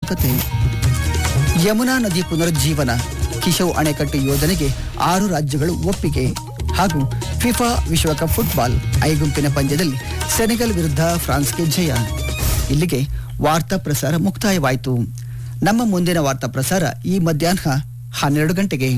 ಮಾತುಕತೆ ಯಮುನಾ ನದಿ ಪುನರುಜ್ಜೀವನ ಕಿಶವ್ ಅಣೆಕಟ್ಟು ಯೋಜನೆಗೆ ಆರು ರಾಜ್ಯಗಳು ಒಪ್ಪಿಗೆ ಹಾಗೂ ಫಿಫಾ ವಿಶ್ವಕಪ್ ಫುಟ್ಬಾಲ್ ಐ ಗುಂಪಿನ ಪಂದ್ಯದಲ್ಲಿ ಸೆನೆಗಲ್ ವಿರುದ್ಧ ಫ್ರಾನ್ಸ್ಗೆ ಜಯ ಇಲ್ಲಿಗೆ ವಾರ್ತಾ ಪ್ರಸಾರ ಮುಕ್ತಾಯವಾಯಿತು ನಮ್ಮ ಮುಂದಿನ ವಾರ್ತಾ ಪ್ರಸಾರ ಈ ಮಧ್ಯಾಹ್ನ ಹನ್ನೆರಡು ಗಂಟೆಗೆ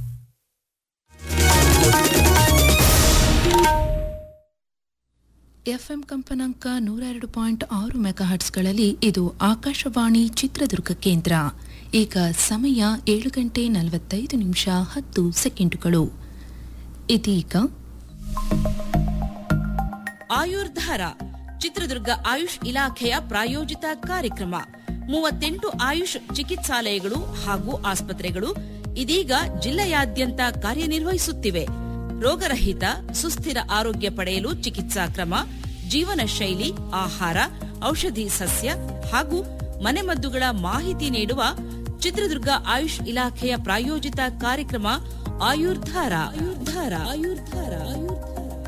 ಎಫ್ಎಂ ಕಂಪನಾಂಕ ನೂರ ಎರಡು ಪಾಯಿಂಟ್ ಆರು ಮೆಗಾಹರ್ಟ್ಸ್ಗಳಲ್ಲಿ ಇದು ಆಕಾಶವಾಣಿ ಚಿತ್ರದುರ್ಗ ಕೇಂದ್ರ ಈಗ ಸಮಯ ಏಳು ಗಂಟೆ ನಲವತ್ತೈದು ನಿಮಿಷ ಹತ್ತು ಸೆಕೆಂಡುಗಳು ಇದೀಗ ಆಯುರ್ಧಾರ ಚಿತ್ರದುರ್ಗ ಆಯುಷ್ ಇಲಾಖೆಯ ಪ್ರಾಯೋಜಿತ ಕಾರ್ಯಕ್ರಮ ಮೂವತ್ತೆಂಟು ಆಯುಷ್ ಚಿಕಿತ್ಸಾಲಯಗಳು ಹಾಗೂ ಆಸ್ಪತ್ರೆಗಳು ಇದೀಗ ಜಿಲ್ಲೆಯಾದ್ಯಂತ ಕಾರ್ಯನಿರ್ವಹಿಸುತ್ತಿವೆ ರೋಗರಹಿತ ಸುಸ್ಥಿರ ಆರೋಗ್ಯ ಪಡೆಯಲು ಚಿಕಿತ್ಸಾ ಕ್ರಮ ಜೀವನ ಶೈಲಿ ಆಹಾರ ಔಷಧಿ ಸಸ್ಯ ಹಾಗೂ ಮನೆಮದ್ದುಗಳ ಮಾಹಿತಿ ನೀಡುವ ಚಿತ್ರದುರ್ಗ ಆಯುಷ್ ಇಲಾಖೆಯ ಪ್ರಾಯೋಜಿತ ಕಾರ್ಯಕ್ರಮ ಆಯುರ್ಧಾರ ಆಯುರ್ಧಾರ ಆಯುರ್ಧಾರ ಆಯುರ್ಧಾರ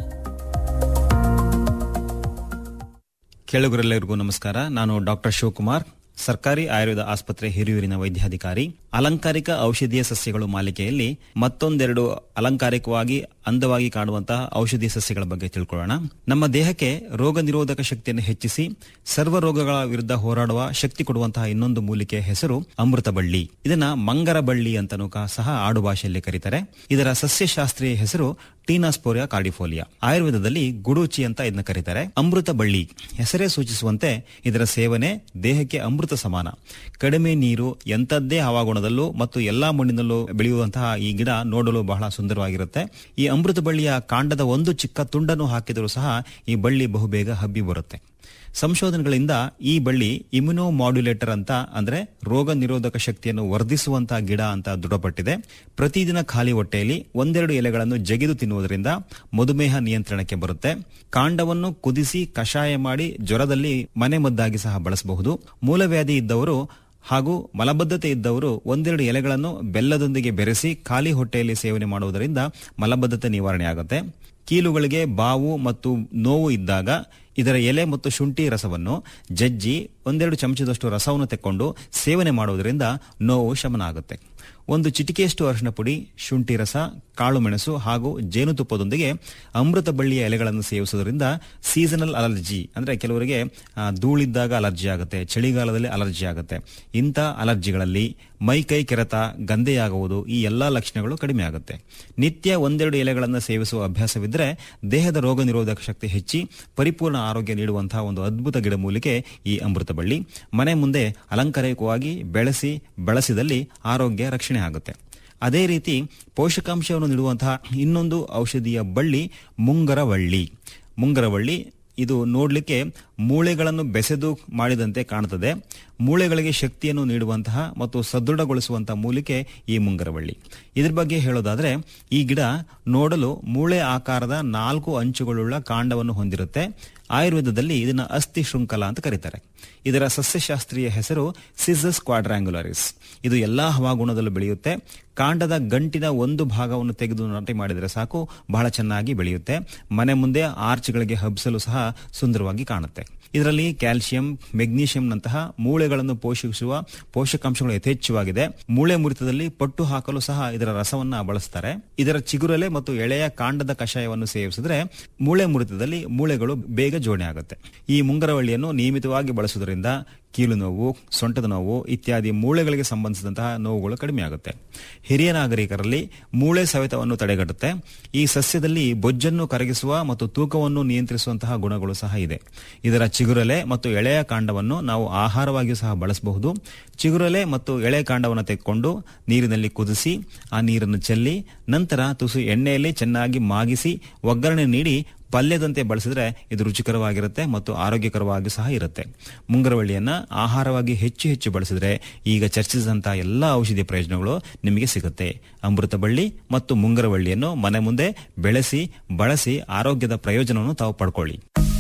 ಕೇಳುಗರೆಲ್ಲರಿಗೂ ನಮಸ್ಕಾರ ನಾನು ಡಾಕ್ಟರ್ ಶಿವಕುಮಾರ್ ಸರ್ಕಾರಿ ಆಯುರ್ವೇದ ಆಸ್ಪತ್ರೆ ಹಿರಿಯೂರಿನ ವೈದ್ಯಾಧಿಕಾರಿ ಅಲಂಕಾರಿಕ ಔಷಧೀಯ ಸಸ್ಯಗಳು ಮಾಲಿಕೆಯಲ್ಲಿ ಮತ್ತೊಂದೆರಡು ಅಲಂಕಾರಿಕವಾಗಿ ಅಂದವಾಗಿ ಕಾಣುವಂತಹ ಔಷಧೀಯ ಸಸ್ಯಗಳ ಬಗ್ಗೆ ತಿಳ್ಕೊಳ್ಳೋಣ ನಮ್ಮ ದೇಹಕ್ಕೆ ರೋಗ ನಿರೋಧಕ ಶಕ್ತಿಯನ್ನು ಹೆಚ್ಚಿಸಿ ಸರ್ವ ರೋಗಗಳ ವಿರುದ್ಧ ಹೋರಾಡುವ ಶಕ್ತಿ ಕೊಡುವಂತಹ ಇನ್ನೊಂದು ಮೂಲಿಕೆ ಹೆಸರು ಅಮೃತ ಬಳ್ಳಿ ಇದನ್ನ ಮಂಗರ ಬಳ್ಳಿ ಅಂತನೂ ಕ- ಸಹ ಆಡು ಭಾಷೆಯಲ್ಲಿ ಕರೀತಾರೆ ಇದರ ಸಸ್ಯಶಾಸ್ತ್ರೀಯ ಹೆಸರು ಟೀನಾಸ್ಪೋರಿಯಾ ಕಾರ್ಡಿಫೋಲಿಯಾ ಆಯುರ್ವೇದದಲ್ಲಿ ಗುಡೂಚಿ ಅಂತ ಇದನ್ನ ಕರೀತಾರೆ ಅಮೃತ ಬಳ್ಳಿ ಹೆಸರೇ ಸೂಚಿಸುವಂತೆ ಇದರ ಸೇವನೆ ದೇಹಕ್ಕೆ ಅಮೃತ ಸಮಾನ ಕಡಿಮೆ ನೀರು ಎಂಥದ್ದೇ ಹವಾಗುಣದಲ್ಲೂ ಮತ್ತು ಎಲ್ಲಾ ಮಣ್ಣಿನಲ್ಲೂ ಬೆಳೆಯುವಂತಹ ಈ ಗಿಡ ನೋಡಲು ಬಹಳ ಸುಂದರವಾಗಿರುತ್ತೆ ಈ ಅಮೃತ ಬಳ್ಳಿಯ ಕಾಂಡದ ಒಂದು ಚಿಕ್ಕ ತುಂಡನ್ನು ಹಾಕಿದರೂ ಸಹ ಈ ಬಳ್ಳಿ ಬಹುಬೇಗ ಹಬ್ಬಿ ಬರುತ್ತೆ ಸಂಶೋಧನೆಗಳಿಂದ ಈ ಬಳ್ಳಿ ಇಮ್ಯುನೋ ಮಾಡ್ಯುಲೇಟರ್ ಅಂತ ಅಂದ್ರೆ ರೋಗ ನಿರೋಧಕ ಶಕ್ತಿಯನ್ನು ವರ್ಧಿಸುವಂತಹ ಗಿಡ ಅಂತ ದೃಢಪಟ್ಟಿದೆ ಪ್ರತಿದಿನ ಖಾಲಿ ಹೊಟ್ಟೆಯಲ್ಲಿ ಒಂದೆರಡು ಎಲೆಗಳನ್ನು ಜಗಿದು ತಿನ್ನುವುದರಿಂದ ಮಧುಮೇಹ ನಿಯಂತ್ರಣಕ್ಕೆ ಬರುತ್ತೆ ಕಾಂಡವನ್ನು ಕುದಿಸಿ ಕಷಾಯ ಮಾಡಿ ಜ್ವರದಲ್ಲಿ ಮನೆಮದ್ದಾಗಿ ಸಹ ಬಳಸಬಹುದು ಮೂಲವ್ಯಾಧಿ ಇದ್ದವರು ಹಾಗೂ ಮಲಬದ್ಧತೆ ಇದ್ದವರು ಒಂದೆರಡು ಎಲೆಗಳನ್ನು ಬೆಲ್ಲದೊಂದಿಗೆ ಬೆರೆಸಿ ಖಾಲಿ ಹೊಟ್ಟೆಯಲ್ಲಿ ಸೇವನೆ ಮಾಡುವುದರಿಂದ ಮಲಬದ್ಧತೆ ನಿವಾರಣೆ ಆಗುತ್ತೆ ಕೀಲುಗಳಿಗೆ ಬಾವು ಮತ್ತು ನೋವು ಇದ್ದಾಗ ಇದರ ಎಲೆ ಮತ್ತು ಶುಂಠಿ ರಸವನ್ನು ಜಜ್ಜಿ ಒಂದೆರಡು ಚಮಚದಷ್ಟು ರಸವನ್ನು ತೆಕ್ಕೊಂಡು ಸೇವನೆ ಮಾಡುವುದರಿಂದ ನೋವು ಶಮನ ಆಗುತ್ತೆ ಒಂದು ಚಿಟಿಕೆಯಷ್ಟು ಅರಿಶಿನ ಪುಡಿ ಶುಂಠಿ ರಸ ಕಾಳು ಮೆಣಸು ಹಾಗೂ ಜೇನುತುಪ್ಪದೊಂದಿಗೆ ಅಮೃತ ಬಳ್ಳಿಯ ಎಲೆಗಳನ್ನು ಸೇವಿಸುವುದರಿಂದ ಸೀಸನಲ್ ಅಲರ್ಜಿ ಅಂದ್ರೆ ಕೆಲವರಿಗೆ ಆ, ಧೂಳಿದ್ದಾಗ ಅಲರ್ಜಿ ಆಗುತ್ತೆ ಚಳಿಗಾಲದಲ್ಲಿ ಅಲರ್ಜಿ ಆಗುತ್ತೆ ಇಂಥ ಅಲರ್ಜಿಗಳಲ್ಲಿ ಮೈ ಕೈ ಕೆರೆತ ಗಂದೆಯಾಗುವುದು ಈ ಎಲ್ಲಾ ಲಕ್ಷಣಗಳು ಕಡಿಮೆ ಆಗುತ್ತೆ ನಿತ್ಯ ಒಂದೆರಡು ಎಲೆಗಳನ್ನು ಸೇವಿಸುವ ಅಭ್ಯಾಸವಿದ್ದರೆ ದೇಹದ ರೋಗ ನಿರೋಧಕ ಶಕ್ತಿ ಹೆಚ್ಚಿ ಪರಿಪೂರ್ಣ ಆರೋಗ್ಯ ನೀಡುವಂತಹ ಒಂದು ಅದ್ಭುತ ಗಿಡಮೂಲಿಕೆ ಈ ಅಮೃತ ಬಳ್ಳಿ ಮನೆ ಮುಂದೆ ಅಲಂಕಾರಿಕವಾಗಿ ಬೆಳೆಸಿ ಬಳಸಿದಲ್ಲಿ ಆರೋಗ್ಯ ರಕ್ಷಣೆ ಆಗುತ್ತೆ ಅದೇ ರೀತಿ ಪೋಷಕಾಂಶವನ್ನು ನೀಡುವಂತಹ ಇನ್ನೊಂದು ಔಷಧಿಯ ಬಳ್ಳಿ ಮುಂಗರವಳ್ಳಿ ಮುಂಗರವಳ್ಳಿ ಇದು ನೋಡಲಿಕ್ಕೆ ಮೂಳೆಗಳನ್ನು ಬೆಸೆದು ಮಾಡಿದಂತೆ ಕಾಣುತ್ತದೆ ಮೂಳೆಗಳಿಗೆ ಶಕ್ತಿಯನ್ನು ನೀಡುವಂತಹ ಮತ್ತು ಸದೃಢಗೊಳಿಸುವಂತಹ ಮೂಲಿಕೆ ಈ ಮುಂಗರವಳ್ಳಿ ಇದ್ರ ಬಗ್ಗೆ ಹೇಳೋದಾದ್ರೆ ಈ ಗಿಡ ನೋಡಲು ಮೂಳೆ ಆಕಾರದ ನಾಲ್ಕು ಅಂಚುಗಳುಳ್ಳ ಕಾಂಡವನ್ನು ಹೊಂದಿರುತ್ತೆ ಆಯುರ್ವೇದದಲ್ಲಿ ಇದನ್ನ ಅಸ್ಥಿ ಶೃಂಖಲ ಅಂತ ಕರೀತಾರೆ ಇದರ ಸಸ್ಯಶಾಸ್ತ್ರೀಯ ಹೆಸರು ಸಿಸಸ್ ಕ್ವಾಡ್ರಾಂಗುಲರಿಸ್ ಇದು ಎಲ್ಲಾ ಹವಾಗುಣದಲ್ಲೂ ಬೆಳೆಯುತ್ತೆ ಕಾಂಡದ ಗಂಟಿನ ಒಂದು ಭಾಗವನ್ನು ತೆಗೆದು ನಾಟಿ ಮಾಡಿದರೆ ಸಾಕು ಬಹಳ ಚೆನ್ನಾಗಿ ಬೆಳೆಯುತ್ತೆ ಮನೆ ಮುಂದೆ ಆರ್ಚ್ಗಳಿಗೆ ಹಬ್ಬಿಸಲು ಸಹ ಸುಂದರವಾಗಿ ಕಾಣುತ್ತೆ ಇದರಲ್ಲಿ ಕ್ಯಾಲ್ಸಿಯಂ ಮೆಗ್ನೀಷಿಯಂನಂತಹ ಮೂಳೆಗಳನ್ನು ಪೋಷಿಸುವ ಪೋಷಕಾಂಶಗಳು ಯಥೇಚ್ಛವಾಗಿದೆ ಮೂಳೆ ಮುರಿತದಲ್ಲಿ ಪಟ್ಟು ಹಾಕಲು ಸಹ ಇದರ ರಸವನ್ನ ಬಳಸ್ತಾರೆ ಇದರ ಚಿಗುರಲೆ ಮತ್ತು ಎಳೆಯ ಕಾಂಡದ ಕಷಾಯವನ್ನು ಸೇವಿಸಿದ್ರೆ ಮೂಳೆ ಮುರಿತದಲ್ಲಿ ಮೂಳೆಗಳು ಬೇಗ ಜೋಡಣೆ ಆಗುತ್ತೆ ಈ ಮುಂಗರವಳ್ಳಿಯನ್ನು ನಿಯಮಿತವಾಗಿ ಬಳಸುವುದರಿಂದ ಕೀಲು ನೋವು ಸೊಂಟದ ನೋವು ಇತ್ಯಾದಿ ಮೂಳೆಗಳಿಗೆ ಸಂಬಂಧಿಸಿದಂತಹ ನೋವುಗಳು ಕಡಿಮೆ ಆಗುತ್ತೆ ಹಿರಿಯ ನಾಗರಿಕರಲ್ಲಿ ಮೂಳೆ ಸವೆತವನ್ನು ತಡೆಗಟ್ಟುತ್ತೆ ಈ ಸಸ್ಯದಲ್ಲಿ ಬೊಜ್ಜನ್ನು ಕರಗಿಸುವ ಮತ್ತು ತೂಕವನ್ನು ನಿಯಂತ್ರಿಸುವಂತಹ ಗುಣಗಳು ಸಹ ಇದೆ ಇದರ ಚಿಗುರಲೆ ಮತ್ತು ಎಳೆಯ ಕಾಂಡವನ್ನು ನಾವು ಆಹಾರವಾಗಿಯೂ ಸಹ ಬಳಸಬಹುದು ಚಿಗುರಲೆ ಮತ್ತು ಎಳೆ ಕಾಂಡವನ್ನು ತೆಗೆದುಕೊಂಡು ನೀರಿನಲ್ಲಿ ಕುದಿಸಿ ಆ ನೀರನ್ನು ಚೆಲ್ಲಿ ನಂತರ ತುಸು ಎಣ್ಣೆಯಲ್ಲಿ ಚೆನ್ನಾಗಿ ಮಾಗಿಸಿ ಒಗ್ಗರಣೆ ನೀಡಿ ಪಲ್ಯದಂತೆ ಬಳಸಿದ್ರೆ ಇದು ರುಚಿಕರವಾಗಿರುತ್ತೆ ಮತ್ತು ಆರೋಗ್ಯಕರವಾಗಿ ಸಹ ಇರುತ್ತೆ ಮುಂಗರವಳ್ಳಿಯನ್ನ ಆಹಾರವಾಗಿ ಹೆಚ್ಚು ಹೆಚ್ಚು ಬಳಸಿದ್ರೆ ಈಗ ಚರ್ಚಿಸಿದಂತಹ ಎಲ್ಲಾ ಔಷಧಿ ಪ್ರಯೋಜನಗಳು ನಿಮಗೆ ಸಿಗುತ್ತೆ ಅಮೃತ ಬಳ್ಳಿ ಮತ್ತು ಮುಂಗರವಳ್ಳಿಯನ್ನು ಮನೆ ಮುಂದೆ ಬೆಳೆಸಿ ಬಳಸಿ ಆರೋಗ್ಯದ ಪ್ರಯೋಜನವನ್ನು ತಾವು ಪಡ್ಕೊಳ್ಳಿ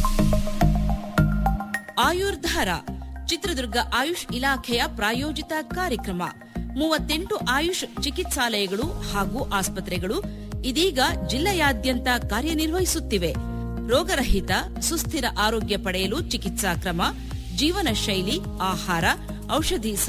ಆಯುರ್ಧಾರ ಚಿತ್ರದುರ್ಗ ಆಯುಷ್ ಇಲಾಖೆಯ ಪ್ರಾಯೋಜಿತ ಕಾರ್ಯಕ್ರಮ ಮೂವತ್ತೆಂಟು ಆಯುಷ್ ಚಿಕಿತ್ಸಾಲಯಗಳು ಹಾಗೂ ಆಸ್ಪತ್ರೆಗಳು ಇದೀಗ ಜಿಲ್ಲೆಯಾದ್ಯಂತ ಕಾರ್ಯನಿರ್ವಹಿಸುತ್ತಿವೆ ರೋಗರಹಿತ ಸುಸ್ಥಿರ ಆರೋಗ್ಯ ಪಡೆಯಲು ಚಿಕಿತ್ಸಾ ಕ್ರಮ ಜೀವನ ಶೈಲಿ ಆಹಾರ ಔಷಧಿ